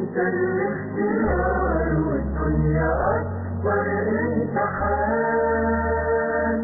انت الاختيار والدنيا اكبر امتحان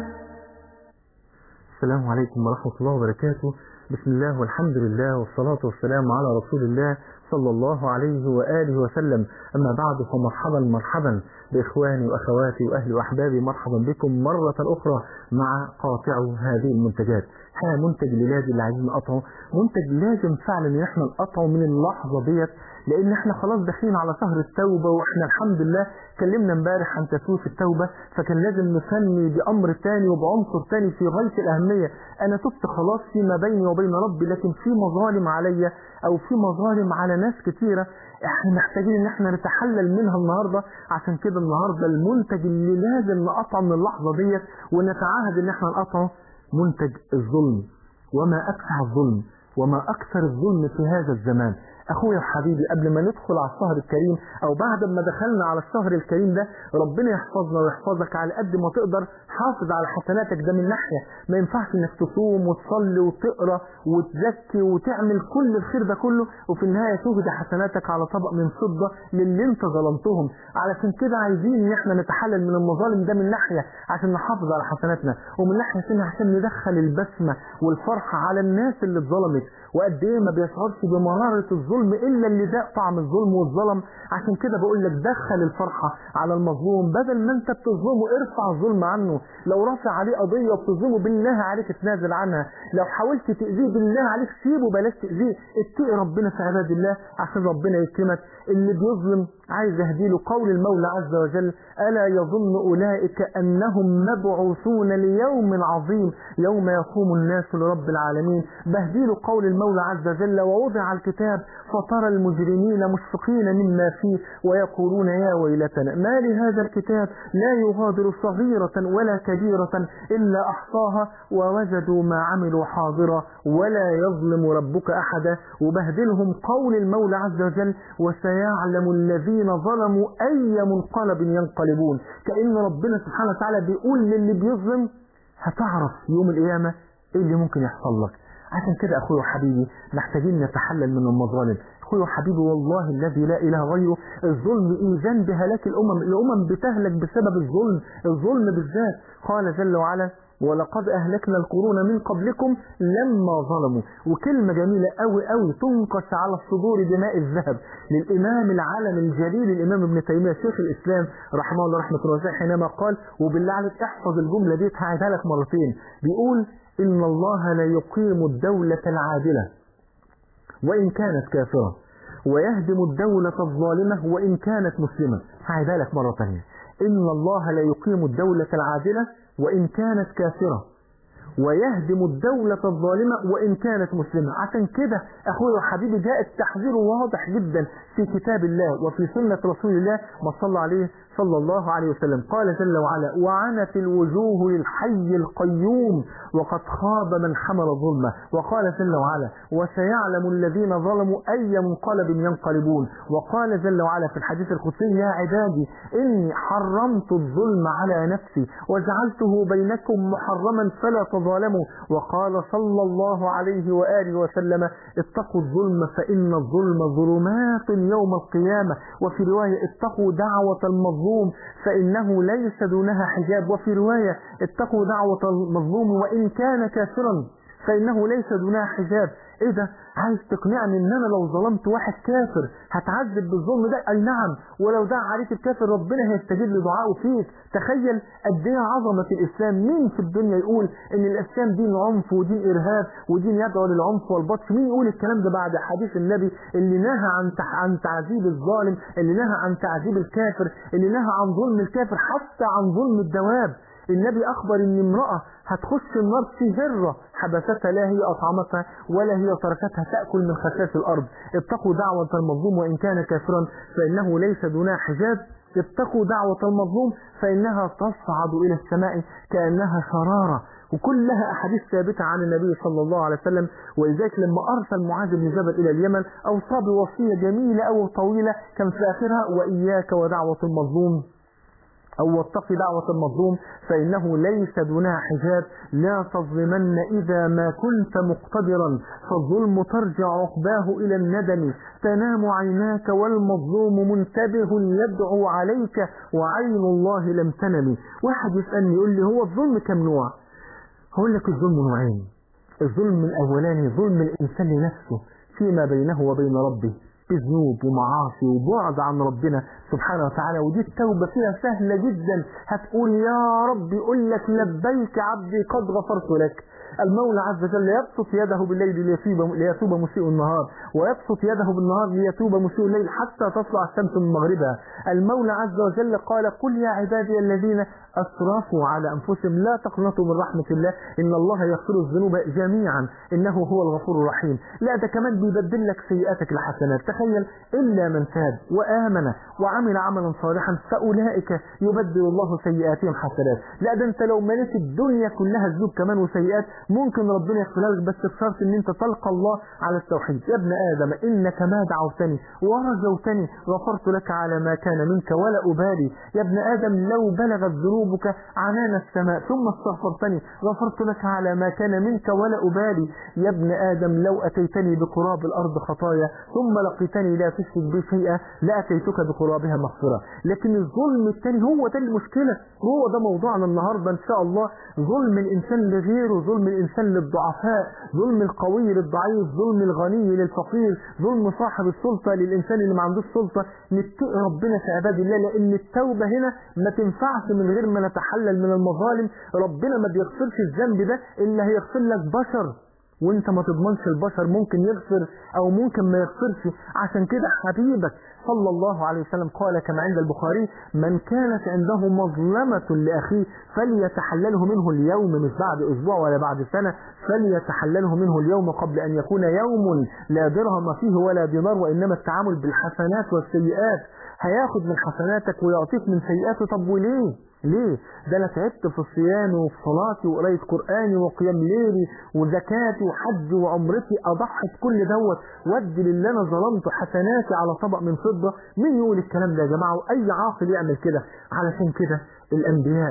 السلام عليكم ورحمة الله وبركاته بسم الله والحمد لله والصلاة والسلام على رسول الله صلى الله عليه وآله وسلم أما بعد فمرحبا مرحبا بإخواني وأخواتي وأهلي وأحبابي مرحبا بكم مرة أخرى مع قاطع هذه المنتجات ها منتج للازم اللي عايزين نقطعه منتج لازم فعلا ان احنا نقطعه من اللحظة ديت لان احنا خلاص داخلين على شهر التوبة واحنا الحمد لله اتكلمنا امبارح عن تسويف التوبة فكان لازم نسمي بأمر تاني وبعنصر تاني في غاية الأهمية أنا تبت خلاص فيما بيني وبين ربي لكن في مظالم عليا أو في مظالم على ناس كتيرة احنا محتاجين ان احنا نتحلل منها النهاردة عشان كده النهاردة المنتج اللي لازم نقطعه من اللحظة ديت ونتعاهد ان احنا نقطعه منتج الظلم وما أكثر الظلم وما أكثر الظلم في هذا الزمان أخويا وحبيبي قبل ما ندخل على الشهر الكريم أو بعد ما دخلنا على الشهر الكريم ده ربنا يحفظنا ويحفظك على قد ما تقدر حافظ على حسناتك ده من ناحية ما ينفعش إنك تصوم وتصلي وتقرأ وتزكي وتعمل كل الخير ده كله وفي النهاية تهدى حسناتك على طبق من فضة للي أنت ظلمتهم علشان كده عايزين إن إحنا نتحلل من المظالم ده من ناحية عشان نحافظ على حسناتنا ومن ناحية ثانية عشان ندخل البسمة والفرحة على الناس اللي اتظلمت وقد إيه ما بيشعرش بمرارة الظلم إلا اللي ذاق طعم الظلم والظلم عشان كده بقول لك دخل الفرحة على المظلوم بدل ما أنت بتظلمه ارفع الظلم عنه لو رافع عليه قضية وبتظلمه بالله عليك تنازل عنها لو حاولت تأذيه بالله عليك سيبه بلاش تأذيه اتقي ربنا في عباد الله عشان ربنا يكرمك اللي بيظلم عايز اهديله قول المولى عز وجل ألا يظن أولئك أنهم مبعوثون ليوم عظيم يوم يقوم الناس لرب العالمين بهديله قول المولى عز وجل ووضع الكتاب فترى المجرمين مشفقين مما فيه ويقولون يا ويلتنا ما لهذا الكتاب لا يغادر صغيرة ولا كبيرة إلا أحصاها ووجدوا ما عملوا حاضرا ولا يظلم ربك أحدا وبهدلهم قول المولى عز وجل وسيعلم الذين ظلموا أي منقلب ينقلبون كأن ربنا سبحانه وتعالى بيقول للي بيظلم هتعرف يوم القيامة ايه اللي ممكن يحصل لك عشان كده اخوي وحبيبي محتاجين نتحلل من المظالم اخوي وحبيبي والله الذي لا اله غيره الظلم ايذان بهلاك الامم الامم بتهلك بسبب الظلم الظلم بالذات قال جل وعلا ولقد أهلكنا القرون من قبلكم لما ظلموا وكلمة جميلة قوي قوي تنقش على الصدور بماء الذهب للإمام العالم الجليل الإمام ابن تيمية شيخ الإسلام رحمه الله رحمة الله حينما قال وبالله عليك احفظ الجملة دي هعيدها لك مرتين بيقول إن الله لا يقيم الدولة العادلة وإن كانت كافرة ويهدم الدولة الظالمة وإن كانت مسلمة هعيدها لك مرة ثانية إن الله لا يقيم الدولة العادلة وإن كانت كافرة ويهدم الدولة الظالمة وإن كانت مسلمة عشان كده أخوي وحبيبي جاء التحذير واضح جدا في كتاب الله وفي سنة رسول الله ما صلى عليه صلى الله عليه وسلم قال جل وعلا وعنت الوجوه للحي القيوم وقد خاب من حمل ظلمه وقال جل وعلا وسيعلم الذين ظلموا أي منقلب ينقلبون وقال جل وعلا في الحديث القدسي يا عبادي إني حرمت الظلم على نفسي وجعلته بينكم محرما فلا تظالموا وقال صلى الله عليه وآله وسلم اتقوا الظلم فإن الظلم ظلمات يوم القيامة وفي رواية اتقوا دعوة المظلوم فإنه ليس دونها حجاب وفي رواية اتقوا دعوة المظلوم وإن كان كافرا فإنه ليس دونها حجاب ايه ده عايز تقنعني ان انا لو ظلمت واحد كافر هتعذب بالظلم ده اي نعم ولو دعا عليك الكافر ربنا هيستجيب لدعائه فيك تخيل قد ايه عظمه الاسلام مين في الدنيا يقول ان الاسلام دين عنف ودين ارهاب ودين يدعو للعنف والبطش مين يقول الكلام ده بعد حديث النبي اللي نهى عن عن تعذيب الظالم اللي نهى عن تعذيب الكافر اللي نهى عن ظلم الكافر حتى عن ظلم الدواب النبي أخبر إن امرأة هتخش النار في هرة حبستها لا هي أطعمتها ولا هي تركتها تأكل من خشاش الأرض اتقوا دعوة المظلوم وإن كان كافرا فإنه ليس دونها حجاب اتقوا دعوة المظلوم فإنها تصعد إلى السماء كأنها شرارة وكلها أحاديث ثابتة عن النبي صلى الله عليه وسلم ولذلك لما أرسل معاذ بن جبل إلى اليمن أوصى بوصية جميلة أو طويلة كان في آخرها وإياك ودعوة المظلوم أو واتق دعوة المظلوم فإنه ليس دونها حجاب لا تظلمن إذا ما كنت مقتدرا فالظلم ترجع عقباه إلى الندم تنام عيناك والمظلوم منتبه يدعو عليك وعين الله لم تنم واحد يسألني يقول لي هو الظلم كم نوع هقول لك الظلم نوعين الظلم الأولاني ظلم الإنسان لنفسه فيما بينه وبين ربه بذنوب ومعاصي وبعد عن ربنا سبحانه وتعالى ودي التوبة فيها سهلة جدا هتقول يا رب يقول لك لبيك عبدي قد غفرت لك المولى عز وجل يبسط يده بالليل ليتوب, ليتوب مسيء النهار ويبسط يده بالنهار ليتوب مسيء الليل حتى تطلع الشمس من مغربها المولى عز وجل قال قل يا عبادي الذين أسرفوا على أنفسهم لا تقنطوا من رحمة الله إن الله يغفر الذنوب جميعا إنه هو الغفور الرحيم لا ده كمان بيبدل لك سيئاتك لحسنات تخيل إلا من تاب وآمن وعمل عملا صالحا فأولئك يبدل الله سيئاتهم حسنات لا ده أنت لو مليت الدنيا كلها ذنوب كمان وسيئات ممكن ربنا يغفرها لك بس بشرط ان انت تلقى الله على التوحيد يا ابن ادم انك ما دعوتني ورجوتني غفرت لك على ما كان منك ولا ابالي يا ابن ادم لو بلغت ذنوبك عنان السماء ثم استغفرتني غفرت لك على ما كان منك ولا ابالي يا ابن ادم لو اتيتني بقراب الارض خطايا ثم لقيتني لا تشرك بي شيئا لاتيتك بقرابها مغفره لكن الظلم الثاني هو ده المشكله هو ده موضوعنا النهارده ان شاء الله ظلم الانسان لغيره ظلم الإنسان للضعفاء ظلم القوي للضعيف ظلم الغني للفقير ظلم صاحب السلطة للإنسان اللي ما عندوش سلطة نتقي ربنا في عباد الله لأن التوبة هنا ما تنفعش من غير ما نتحلل من المظالم ربنا ما بيغفرش الذنب ده إلا هيغفر لك بشر وانت ما تضمنش البشر ممكن يغفر او ممكن ما يغفرش عشان كده حبيبك صلى الله عليه وسلم قال كما عند البخاري من كانت عنده مظلمة لأخيه فليتحلله منه اليوم مش بعد أسبوع ولا بعد سنة فليتحلله منه اليوم قبل أن يكون يوم لا درهم فيه ولا دينار وإنما التعامل بالحسنات والسيئات هياخد من حسناتك ويعطيك من سيئاته طب وليه ليه ده انا تعبت في الصيام وفي صلاتي وقرايه قراني وقيام ليلي وزكاتي وحج وعمرتي اضحي بكل دوت وادي للي انا ظلمته حسناتي على طبق من فضه مين يقول الكلام ده يا جماعه واي عاقل يعمل كده علشان كده الانبياء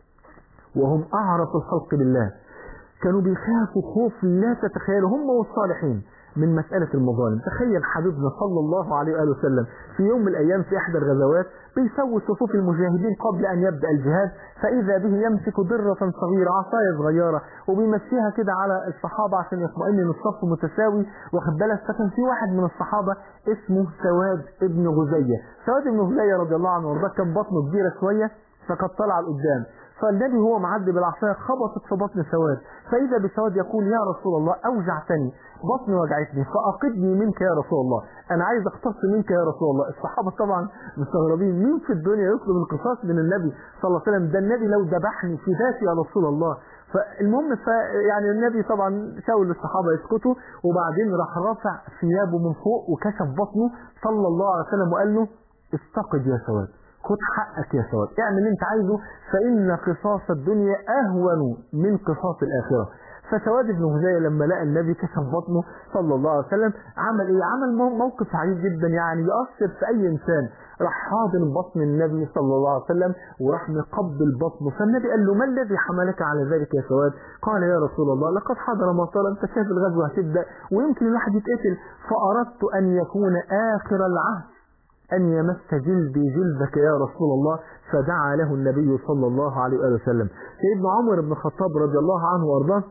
وهم اعرف الخلق بالله كانوا بيخافوا خوف لا تتخيلوا هم والصالحين من مسألة المظالم تخيل حبيبنا صلى الله عليه وآله وسلم في يوم من الأيام في إحدى الغزوات بيسوي صفوف المجاهدين قبل أن يبدأ الجهاد فإذا به يمسك درة صغيرة عصاية صغيرة وبيمشيها كده على الصحابة عشان يطمئن إن الصف متساوي واخد بالك فكان في واحد من الصحابة اسمه سواد ابن غزية سواد ابن غزية رضي الله عنه وارضاه كان بطنه كبيرة شوية فقد طلع لقدام فالنبي هو معدي بالعصايه خبطت في بطن سواد فإذا بسواد يقول يا رسول الله أوجعتني بطني وجعتني فأقدني منك يا رسول الله أنا عايز أقتص منك يا رسول الله الصحابة طبعا مستغربين مين في الدنيا يطلب القصاص من النبي صلى الله عليه وسلم ده النبي لو ذبحني في ذاتي يا رسول الله فالمهم ف يعني النبي طبعا شاور للصحابه يسكتوا وبعدين راح رافع ثيابه من فوق وكشف بطنه صلى الله عليه وسلم وقال له استقد يا سواد خد حقك يا سواد اعمل اللي انت عايزه فإن قصاص الدنيا أهون من قصاص الآخرة فسواد بن هزاية لما لقى النبي كشف بطنه صلى الله عليه وسلم عمل ايه عمل موقف عجيب جدا يعني يؤثر في اي انسان راح حاضن بطن النبي صلى الله عليه وسلم وراح مقبل بطنه فالنبي قال له ما الذي حملك على ذلك يا سواد قال يا رسول الله لقد حضر مطر انت شايف الغزوة هتبدأ ويمكن الواحد يتقتل فأردت أن يكون آخر العهد أن يمس جلدي جلدك يا رسول الله فدعا له النبي صلى الله عليه وآله وسلم سيدنا عمر بن الخطاب رضي الله عنه وارضاه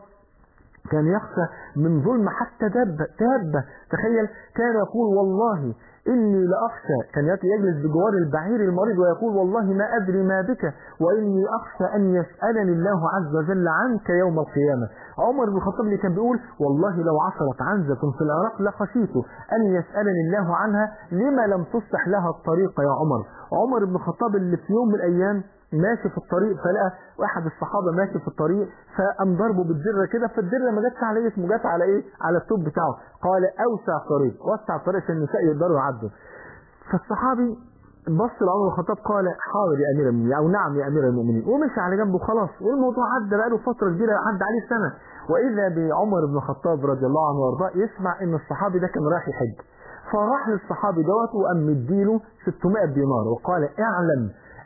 كان يخشى من ظلم حتى دابة دابة تخيل كان يقول والله إني لأخشى كان يجلس بجوار البعير المريض ويقول والله ما أدري ما بك وإني أخشى أن يسألني الله عز وجل عنك يوم القيامة عمر بن الخطاب اللي كان بيقول والله لو عثرت عنزة في العراق لخشيت أن يسألني الله عنها لما لم تصلح لها الطريق يا عمر عمر بن الخطاب اللي في يوم من الأيام ماشي في الطريق فلقى واحد الصحابة ماشي في الطريق فقام ضربه بالدرة كده فالدرة ما جاتش على اسمه جات على ايه على التوب بتاعه قال اوسع طريق وسع الطريق عشان النساء يقدروا يعدوا فالصحابي بص لعمر الخطاب قال حاضر يا امير المؤمنين او نعم يا امير المؤمنين ومشي على جنبه خلاص والموضوع عدى بقاله فتره كبيره عدى عليه سنه واذا بعمر بن الخطاب رضي الله عنه وارضاه يسمع ان الصحابي ده كان رايح يحج فراح للصحابي دوت وقام مديله 600 دينار وقال اعلم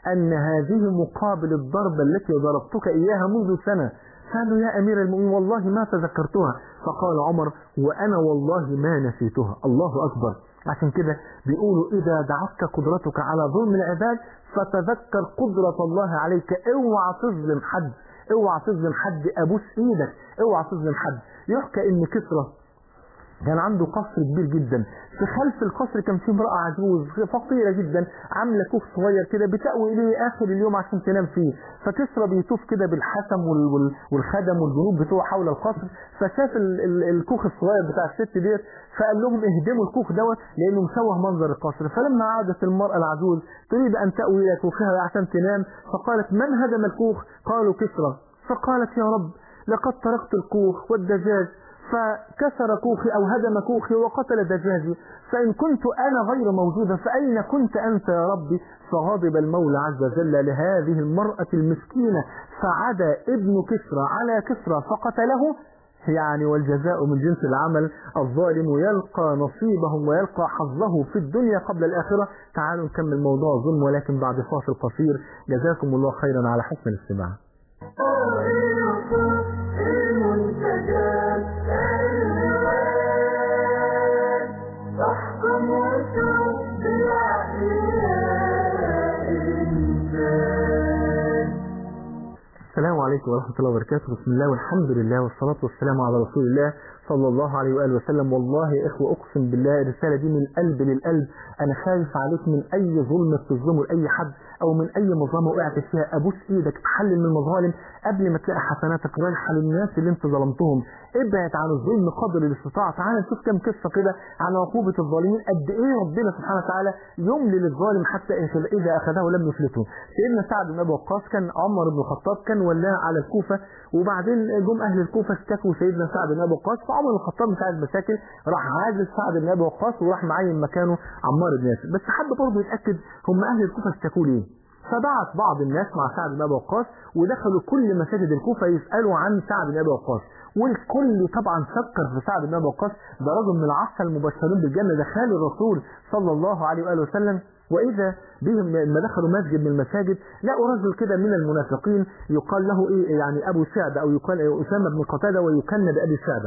أن هذه مقابل الضربة التي ضربتك إياها منذ سنة قالوا يا أمير المؤمنين والله ما تذكرتها فقال عمر وأنا والله ما نسيتها الله أكبر عشان كده بيقولوا إذا دعتك قدرتك على ظلم العباد فتذكر قدرة الله عليك اوعى تظلم حد اوعى تظلم حد ابوس ايدك اوعى تظلم حد يحكى ان كسرى كان عنده قصر كبير جدا في خلف القصر كان في امرأة عجوز فقيرة جدا عاملة كوخ صغير كده بتأوي إليه آخر اليوم عشان تنام فيه فكسرى بيطوف كده بالحسم وال- وال- والخدم والجنود بتوعه حول القصر فشاف ال- ال- الكوخ الصغير بتاع الست ديت فقال لهم اهدموا الكوخ دوت لأنه مشوه منظر القصر فلما عادت المرأة العجوز تريد أن تأوي إلى كوخها عشان تنام فقالت من هدم الكوخ قالوا كسرى فقالت يا رب لقد تركت الكوخ والدجاج فكسر كوخي أو هدم كوخي وقتل دجاجي فإن كنت أنا غير موجودة فأين كنت أنت يا ربي فغضب المولى عز وجل لهذه المرأة المسكينة فعدا ابن كسرى على كسرى فقتله يعني والجزاء من جنس العمل الظالم يلقى نصيبه ويلقى حظه في الدنيا قبل الآخرة تعالوا نكمل موضوع الظلم ولكن بعد فاصل قصير جزاكم الله خيرا على حسن الاستماع الرسول المنتجات الروايات تحكم وتشوف بالعقل يا إنسان السلام عليكم ورحمة الله وبركاته بسم الله والحمد لله والصلاة والسلام على رسول الله صلى الله عليه وآله وسلم والله يا إخوة أقسم بالله الرسالة دي من القلب للقلب أنا خايف عليك من أي ظلم بتظلمه لأي حد أو من أي مظلمة وقعت فيها أبوس إيدك تحلل من المظالم قبل ما تلاقي حسناتك رايحة للناس اللي أنت ظلمتهم ابعد عن الظلم قدر الاستطاعة تعالى نشوف كم قصة كده عن عقوبة الظالمين قد إيه ربنا سبحانه وتعالى يملي للظالم حتى إذا أخذه لم يفلته سيدنا سعد بن أبي وقاص كان عمر بن الخطاب كان ولاه على الكوفة وبعدين جم أهل الكوفة اشتكوا سيدنا سعد بن أبي وقاص فعمر بن الخطاب مش عايز مشاكل راح عازل سعد بن أبي وقاص وراح معين مكانه عمار بن ياسر بس حد برضه يتأكد هم أهل الكوفة اشتكوا ليه فبعت بعض الناس مع سعد بن ابي وقاص ودخلوا كل مساجد الكوفه يسالوا عن سعد بن ابي وقاص والكل طبعا فكر في سعد بن ابي وقاص ده رجل من العشره المبشرين بالجنه ده خال الرسول صلى الله عليه واله وسلم واذا بهم لما دخلوا مسجد من المساجد لقوا رجل كده من المنافقين يقال له ايه يعني ابو سعد او يقال اسامه بن قتاده ويكن بابي سعده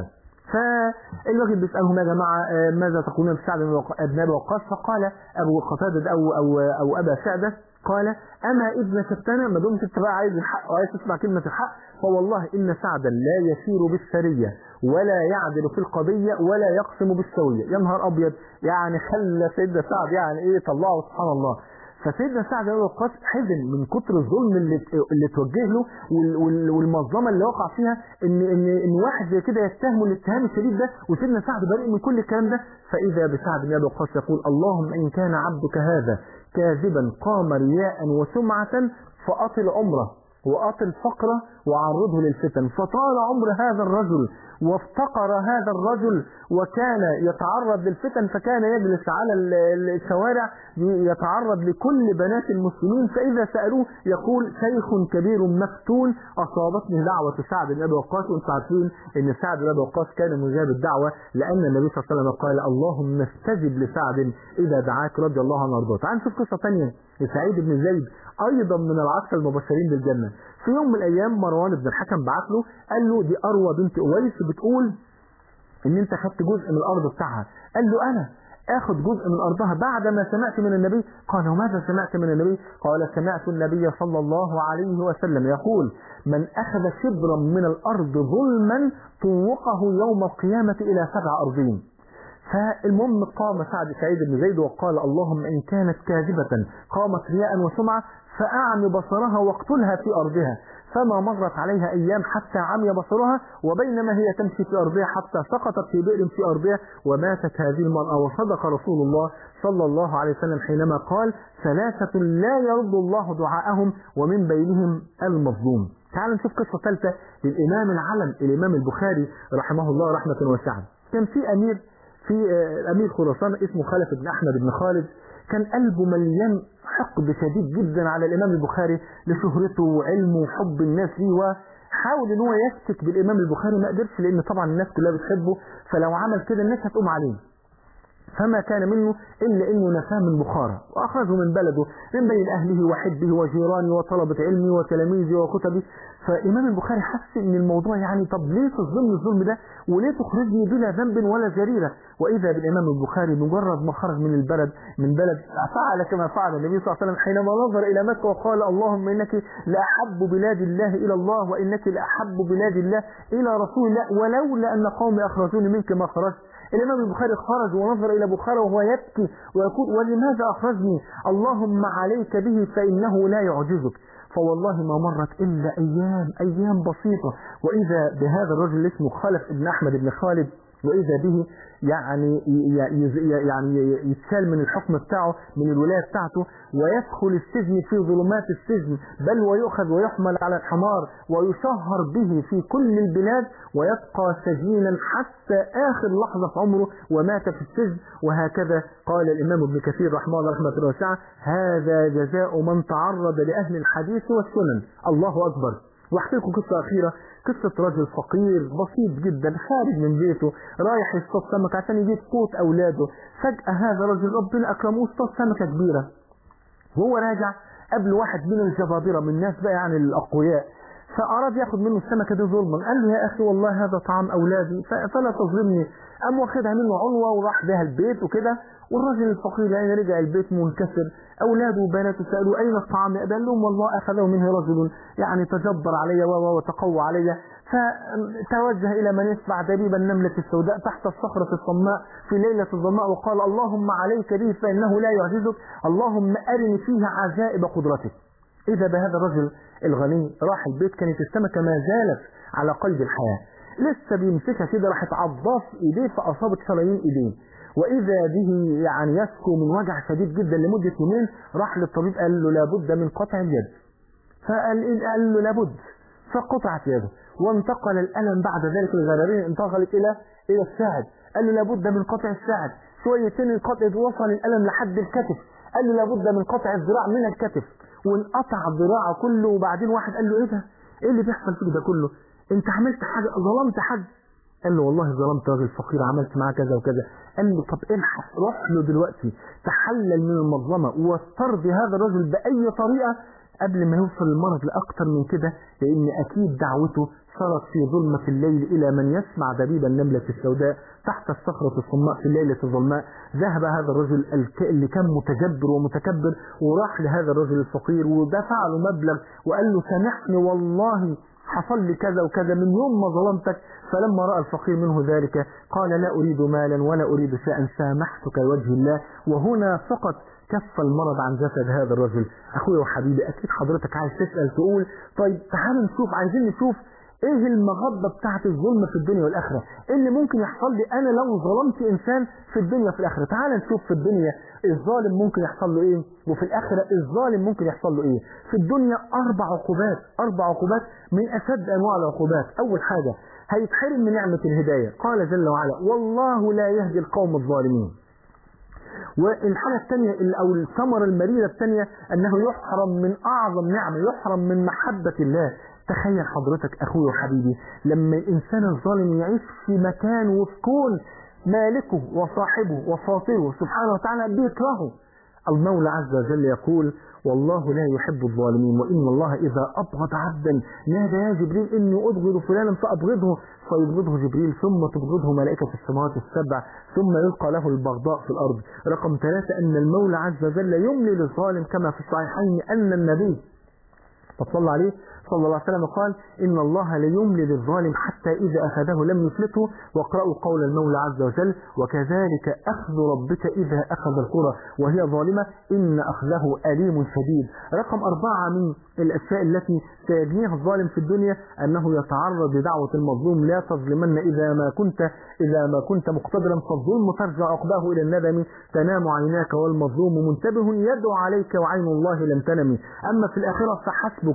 فالراجل بيسالهم يا جماعه آه، ماذا تقولون في سعد بن وق- بن ابي وقاص فقال ابو قتاده او او او ابا سعده قال اما اذ نشفتنا ما دمت انت بقى عايز الحق وعايز تسمع كلمه الحق فوالله ان سعدا لا يسير بالسريه ولا يعدل في القضيه ولا يقسم بالسويه يا نهار ابيض يعني خلى سيدنا سعد يعني ايه طلعه سبحان الله فسيدنا سعد بن وقاص حزن من كتر الظلم اللي اللي توجه له وال- وال- والمظلمه اللي وقع فيها ان ان ان واحد زي كده يتهمه الاتهام الشديد ده وسيدنا سعد بريء من كل الكلام ده فاذا بسعد بن ابي وقاص يقول اللهم ان كان عبدك هذا كاذبا قام رياء وسمعه فاطل عمره وأطل فقره وعرضه للفتن فطال عمر هذا الرجل وافتقر هذا الرجل وكان يتعرض للفتن فكان يجلس على ال- ال- الشوارع يتعرض لكل بنات المسلمين فإذا سألوه يقول شيخ كبير مفتون أصابتني دعوة سعد بن أبي وقاص وأنتم عارفين أن سعد بن أبي وقاص كان مجاب الدعوة لأن النبي صلى الله عليه وسلم قال اللهم استجب لسعد إذا دعاك رضي الله عنه وارضاه تعال نشوف قصة ثانية لسعيد بن زيد أيضا من العشر المبشرين بالجنة في يوم من الأيام مروان بن الحكم بعت له قال له دي أروى بنت أويس بتقول ان انت خدت جزء من الارض بتاعها قال له انا اخد جزء من ارضها بعد ما سمعت من النبي قال وماذا سمعت من النبي قال سمعت النبي صلى الله عليه وسلم يقول من اخذ شبرا من الارض ظلما طوقه يوم القيامة الى سبع ارضين فالمهم قام سعد سعيد بن زيد وقال اللهم إن كانت كاذبة قامت رياء وسمعة فأعم بصرها واقتلها في أرضها فما مرت عليها أيام حتى عمي بصرها وبينما هي تمشي في أرضها حتى سقطت في بئر في أرضها وماتت هذه المرأة وصدق رسول الله صلى الله عليه وسلم حينما قال ثلاثة لا يرد الله دعاءهم ومن بينهم المظلوم تعال نشوف قصة ثالثة للإمام العلم الإمام البخاري رحمه الله رحمة واسعة كان في أمير في آه، أمير خراسان اسمه خلف بن أحمد بن خالد كان قلبه مليان حقد شديد جدا على الإمام البخاري لشهرته وعلمه وحب الناس ليه وحاول ان هو يفتك بالإمام البخاري ما قدرش لأن طبعا الناس كلها بتحبه فلو عمل كده الناس هتقوم عليه فما كان منه إلا أنه نفاه من بخارى وأخرجه من بلده من بين أهله وحبه وجيرانه وطلبة علمه وتلاميذه وكتبه فإمام البخاري حس أن الموضوع يعني طب ليه تظلمني الظلم ده وليه تخرجني بلا ذنب ولا جريرة وإذا بالإمام البخاري مجرد ما خرج من البلد من بلد فعل كما فعل النبي صلى الله عليه وسلم حينما نظر إلى مكة وقال اللهم إنك لأحب بلاد الله إلى الله وإنك لأحب بلاد الله إلى رسول الله ولولا أن قومي أخرجوني منك ما خرجت الإمام البخاري خرج ونظر إلى بخارى وهو يبكي ويقول ولماذا أخرجني اللهم عليك به فإنه لا يعجزك فوالله ما مرت إلا أيام أيام بسيطة وإذا بهذا الرجل اسمه خلف بن أحمد بن خالد وإذا به يعني يعني يتشال من الحكم بتاعه من الولاية بتاعته ويدخل السجن في ظلمات السجن بل ويؤخذ ويحمل على الحمار ويشهر به في كل البلاد ويبقى سجينا حتى آخر لحظة في عمره ومات في السجن وهكذا قال الإمام ابن كثير رحمه الله رحمة الله واسعة هذا جزاء من تعرض لأهل الحديث والسنن الله أكبر واحكي لكم قصة أخيرة قصة رجل فقير بسيط جدا خارج من بيته رايح يصطاد سمك عشان يجيب قوت أولاده فجأة هذا رجل ربنا أكرمه اصطاد سمكة كبيرة وهو راجع قبل واحد من الجبابرة من الناس بقى يعني الأقوياء فأراد ياخد منه السمكة دي ظلما قال له يا أخي والله هذا طعام أولادي فلا تظلمني قام واخدها منه عنوة وراح بها البيت وكده والراجل الفقير يعني رجع البيت منكسر أولاده وبناته سألوا أين الطعام قال لهم والله أخذه منه رجل يعني تجبر علي وتقوى علي فتوجه إلى من يسمع دبيب النملة السوداء تحت الصخرة الصماء في ليلة الظلماء وقال اللهم عليك به فإنه لا يعجزك اللهم أرني فيه عجائب قدرتك إذا بهذا الرجل الغني راح البيت كانت السمكة ما زالت على قلب الحياة لسه بيمسكها كده راحت عضاف ايديه فاصابت شرايين ايديه واذا به يعني يسكو من وجع شديد جدا لمده يومين راح للطبيب قال له لابد من قطع اليد فقال قال له لابد فقطعت يده وانتقل الالم بعد ذلك الغرارين انتقلت الى الى الساعد قال له لابد من قطع الساعد شويتين القطع وصل الالم لحد الكتف قال له لابد من قطع الذراع من الكتف وانقطع الذراع كله وبعدين واحد قال له ايه ده ايه اللي بيحصل فيك ده كله انت عملت حاجة ظلمت حد قال له والله ظلمت راجل فقير عملت معاه كذا وكذا قال له طب الحق روح له دلوقتي تحلل من المظلمة واسترضي هذا الرجل بأي طريقة قبل ما يوصل المرض لأكتر من كده لأن أكيد دعوته صارت في ظلمة الليل إلى من يسمع دبيب النملة السوداء تحت الصخرة الصماء في الليلة الظلماء ذهب هذا الرجل اللي كان متجبر ومتكبر وراح لهذا الرجل الفقير ودفع له مبلغ وقال له سامحني والله حصل لي كذا وكذا من يوم ما ظلمتك فلما رأى الفقير منه ذلك قال لا أريد مالا ولا أريد شيئا سامحتك لوجه الله وهنا فقط كف المرض عن جسد هذا الرجل أخويا وحبيبي أكيد حضرتك عايز تسأل تقول طيب تعالوا نشوف عايزين نشوف ايه المغبة بتاعت الظلم في الدنيا والآخرة ايه اللي ممكن يحصل لي انا لو ظلمت انسان في الدنيا وفي الآخرة تعال نشوف في الدنيا الظالم ممكن يحصل له ايه وفي الآخرة الظالم ممكن يحصل له ايه في الدنيا اربع عقوبات اربع عقوبات من اشد انواع العقوبات اول حاجة هيتحرم من نعمة الهداية قال جل وعلا والله لا يهدي القوم الظالمين والحالة الثانية أو الثمرة المريرة الثانية أنه يحرم من أعظم نعمة يحرم من محبة الله تخيل حضرتك أخوي وحبيبي لما الإنسان الظالم يعيش في مكان وفي كون مالكه وصاحبه وفاطره سبحانه وتعالى بيكرهه المولى عز وجل يقول والله لا يحب الظالمين وإن الله إذا أبغض عبدا نادى يا جبريل إني أبغض فلانا فأبغضه فيبغضه جبريل ثم تبغضه ملائكة السماوات السبع ثم يلقى له البغضاء في الأرض رقم ثلاثة أن المولى عز وجل يملي للظالم كما في الصحيحين أن النبي فصلى عليه صلى الله عليه وسلم قال إن الله ليملي للظالم حتى إذا أخذه لم يفلته واقرأوا قول المولى عز وجل وكذلك أخذ ربك إذا أخذ القرى وهي ظالمة إن أخذه أليم شديد رقم أربعة من الأشياء التي سيجنيها الظالم في الدنيا أنه يتعرض لدعوة المظلوم لا تظلمن إذا ما كنت إذا ما كنت مقتدرا فالظلم ترجع عقباه إلى الندم تنام عيناك والمظلوم منتبه يدعو عليك وعين الله لم تنم أما في الآخرة فحسبك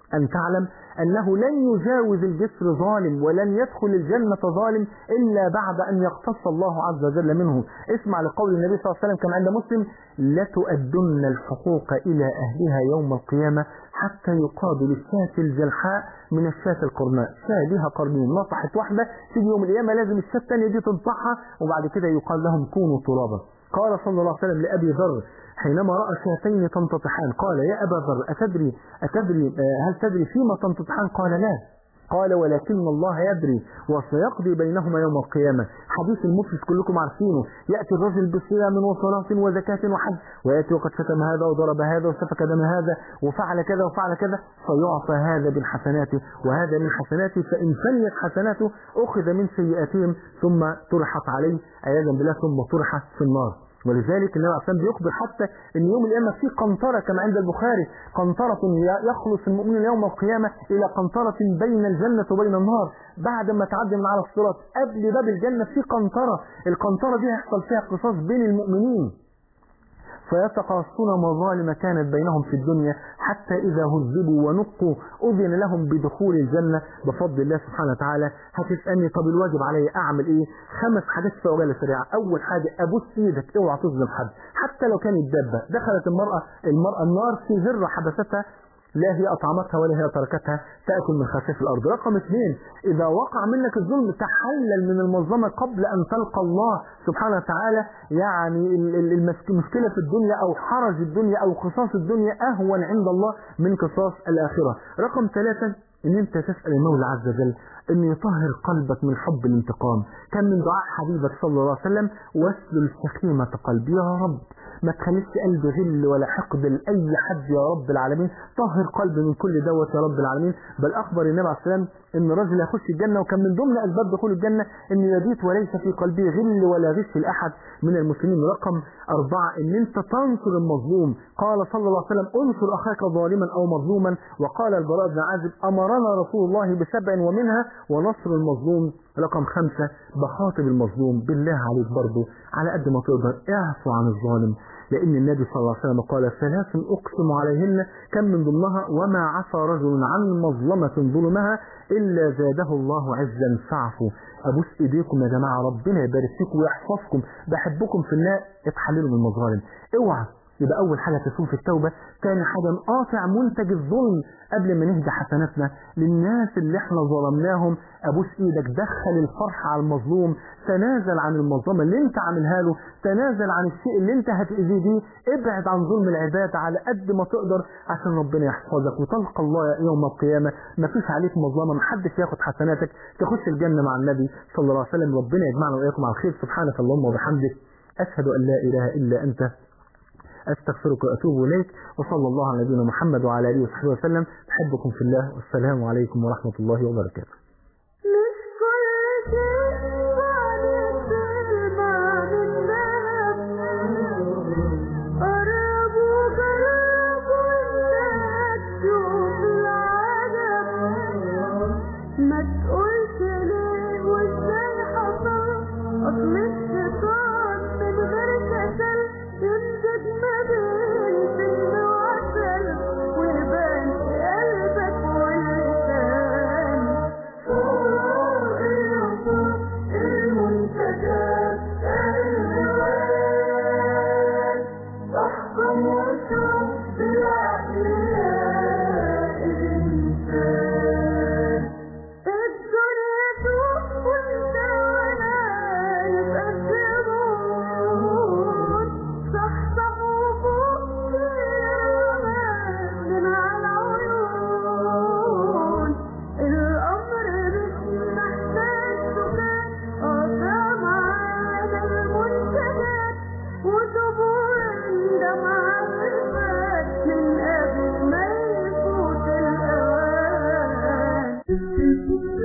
أن تعلم أنه لن يجاوز الجسر ظالم ولن يدخل الجنة ظالم إلا بعد أن يقتص الله عز وجل منه اسمع لقول النبي صلى الله عليه وسلم كما عند مسلم لتؤدن الحقوق إلى أهلها يوم القيامة حتى يقابل الشاة الجلحاء من الشاة القرناء شاة لها قرنين نصحت واحدة تيجي يوم القيامة لازم الشاة الثانية دي تنصحها وبعد كده يقال لهم كونوا ترابا قال صلى الله عليه وسلم لأبي ذر حينما رأى شاتين تنتطحان قال يا أبا ذر أتدري, أتدري هل تدري فيما تنتطحان قال لا قال ولكن الله يدري وسيقضي بينهما يوم القيامة حديث المفلس كلكم عارفينه يأتي الرجل بصيام وصلاة وزكاة وحج ويأتي وقد شتم هذا وضرب هذا وسفك دم هذا وفعل كذا وفعل كذا فيعطى هذا من حسناته وهذا من حسناته فإن فنيت حسناته أخذ من سيئاتهم ثم طرحت عليه عياذا بالله ثم طرح في النار ولذلك النبي عليه الصلاه بيخبر حتى ان يوم القيامه في قنطره كما عند البخاري قنطره يخلص المؤمن يوم القيامه الى قنطره بين الجنه وبين النار بعد ما تعدي من على الصراط قبل باب الجنه في قنطره القنطره دي هيحصل فيها قصاص بين المؤمنين فيتقاصون مظالم كانت بينهم في الدنيا حتى إذا هذبوا ونقوا أذن لهم بدخول الجنة بفضل الله سبحانه وتعالى هتسألني طب الواجب علي أعمل إيه خمس حاجات في عجالة سريعة أول حاجة أبوس إيدك اوعى تظلم حد حتى لو كانت دابة دخلت المرأة المرأة النار في ذرة حبستها لا هي أطعمتها ولا هي تركتها تأكل من خساف الأرض رقم اثنين إذا وقع منك الظلم تحلل من المظلمة قبل أن تلقى الله سبحانه وتعالى يعني المشكلة في الدنيا أو حرج الدنيا أو قصاص الدنيا أهون عند الله من قصاص الآخرة رقم ثلاثة ان انت تسأل المولى عز وجل ان يطهر قلبك من حب الانتقام كان من دعاء حبيبك صلى الله عليه وسلم واسلل سخيمة قلبي يا رب ما تخليش قلبي غل ولا حقد لأي حد يا رب العالمين طهر قلبي من كل دوت يا رب العالمين بل أخبر النبي عليه السلام ان الرجل يخش الجنة وكان من ضمن أسباب دخول الجنة ان يبيت وليس في قلبه غل ولا غش لأحد من المسلمين رقم أربعة ان انت تنصر المظلوم قال صلى الله عليه وسلم انصر أخاك ظالما أو مظلوما وقال البراء بن عازب أمرنا رسول الله بسبع ومنها ونصر المظلوم رقم خمسة بخاطب المظلوم بالله عليك برضه على قد ما تقدر اعفو عن الظالم لأن النبي صلى الله عليه وسلم قال ثلاث أقسم عليهن كم من ضمنها وما عفى رجل عن مظلمة ظلمها إلا زاده الله عزا فاعفوا أبوس إيديكم يا جماعة ربنا يبارك فيكم ويحفظكم بحبكم في الله اتحللوا من المظالم اوعى يبقى أول حاجة تكون في التوبة تاني حاجة نقاطع منتج الظلم قبل ما نهدى حسناتنا للناس اللي احنا ظلمناهم أبوس إيدك دخل الفرح على المظلوم تنازل عن المظلمة اللي انت عاملها له تنازل عن الشيء اللي انت هتأذيه بيه ابعد عن ظلم العباد على قد ما تقدر عشان ربنا يحفظك وتلقى الله يوم القيامة ما فيش عليك مظلمة ما حدش ياخد حسناتك تخش الجنة مع النبي صلى الله عليه وسلم ربنا يجمعنا وإياكم على الخير سبحانك اللهم وبحمدك أشهد أن لا إله إلا أنت أستغفرك وأتوب إليك وصلى الله على نبينا محمد وعلى آله وصحبه وسلم أحبكم في الله والسلام عليكم ورحمة الله وبركاته مش كل شيء عليك بالمعنى الذهب قربوا جربوا إنك تشوف العجب ما تقولش ليه وازاي حصل أصل الشيطان من غير كسل يمزج ما بين سم وعسل ويبان في قلبك واللسان فوق العصور المنتجات الهوان تحكم وتشوف بالعقل يا إنسان الدنيا سوق وانت وانا يبقى الزبون صح صح وفوق من على العيون الأمر مش محتاج سكات قطع معانا المنتجات وطبور اندم على الفات من قبل ما يفوت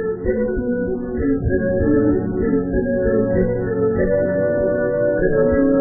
الأوان